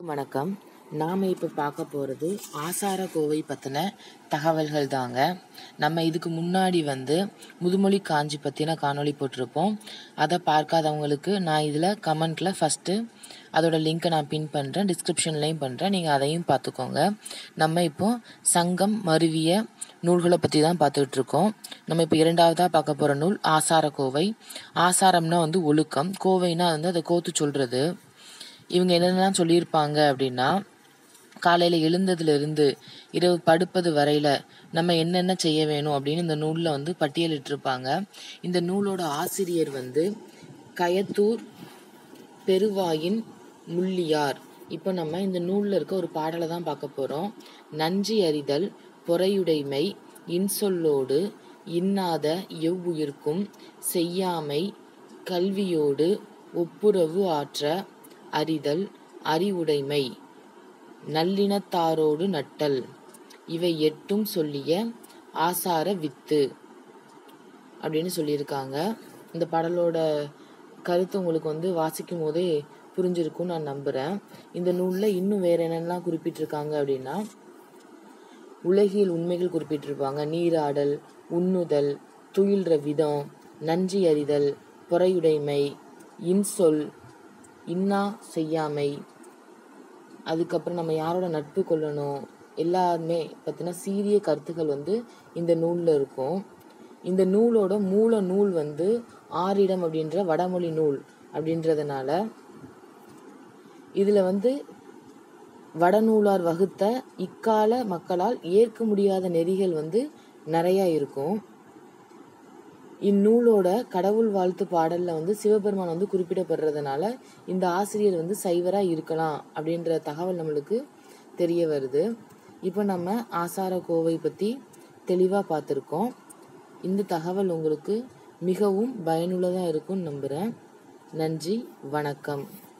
வணக்கம் நாம் இப்போ பார்க்க போகிறது ஆசார கோவை பற்றின தகவல்கள் தாங்க நம்ம இதுக்கு முன்னாடி வந்து முதுமொழி காஞ்சி பற்றின காணொளி போட்டிருப்போம் அதை பார்க்காதவங்களுக்கு நான் இதில் கமெண்ட்டில் ஃபஸ்ட்டு அதோட லிங்க்கை நான் பின் பண்ணுறேன் டிஸ்கிரிப்ஷன்லேயும் பண்ணுறேன் நீங்கள் அதையும் பார்த்துக்கோங்க நம்ம இப்போ சங்கம் மருவிய நூல்களை பற்றி தான் பார்த்துக்கிட்டு இருக்கோம் நம்ம இப்போ இரண்டாவதாக பார்க்க போகிற நூல் ஆசார கோவை ஆசாரம்னா வந்து ஒழுக்கம் கோவைனா வந்து அதை கோத்து சொல்கிறது இவங்க என்னென்னலாம் சொல்லியிருப்பாங்க அப்படின்னா காலையில் எழுந்ததுலேருந்து இரவு படுப்பது வரையில் நம்ம என்னென்ன செய்ய வேணும் அப்படின்னு இந்த நூலில் வந்து பட்டியலிட்டிருப்பாங்க இந்த நூலோட ஆசிரியர் வந்து கயத்தூர் பெருவாயின் முள்ளியார் இப்போ நம்ம இந்த நூலில் இருக்க ஒரு பாடலை தான் பார்க்க போகிறோம் நன்றி அறிதல் பொறையுடைமை இன்சொல்லோடு இன்னாத எவ்வுயிர்க்கும் செய்யாமை கல்வியோடு ஒப்புரவு ஆற்ற அறிதல் அறிவுடைமை நல்லினத்தாரோடு நட்டல் இவை எட்டும் சொல்லிய ஆசார வித்து அப்படின்னு சொல்லியிருக்காங்க இந்த பாடலோட கருத்து உங்களுக்கு வந்து வாசிக்கும் போதே புரிஞ்சிருக்கும்னு நான் நம்புகிறேன் இந்த நூலில் இன்னும் வேற என்னென்னலாம் குறிப்பிட்டிருக்காங்க அப்படின்னா உலகியல் உண்மைகள் குறிப்பிட்டிருப்பாங்க நீராடல் உண்ணுதல் துயில்ற விதம் நன்றி அறிதல் பொறையுடைமை இன்சொல் இன்னா செய்யாமை அதுக்கப்புறம் நம்ம யாரோட நட்பு கொள்ளணும் எல்லாருமே பற்றின சீரிய கருத்துக்கள் வந்து இந்த நூலில் இருக்கும் இந்த நூலோட மூல நூல் வந்து ஆரிடம் அப்படின்ற வடமொழி நூல் அப்படின்றதுனால இதில் வந்து வடநூலார் வகுத்த இக்கால மக்களால் ஏற்க முடியாத நெறிகள் வந்து நிறையா இருக்கும் இந்நூலோட கடவுள் வாழ்த்து பாடல்ல வந்து சிவபெருமான் வந்து குறிப்பிடப்படுறதுனால இந்த ஆசிரியர் வந்து சைவரா இருக்கலாம் அப்படின்ற தகவல் நம்மளுக்கு தெரிய வருது இப்போ நம்ம ஆசார கோவை பற்றி தெளிவாக பார்த்துருக்கோம் இந்த தகவல் உங்களுக்கு மிகவும் பயனுள்ளதாக இருக்கும்னு நம்புகிறேன் நன்றி வணக்கம்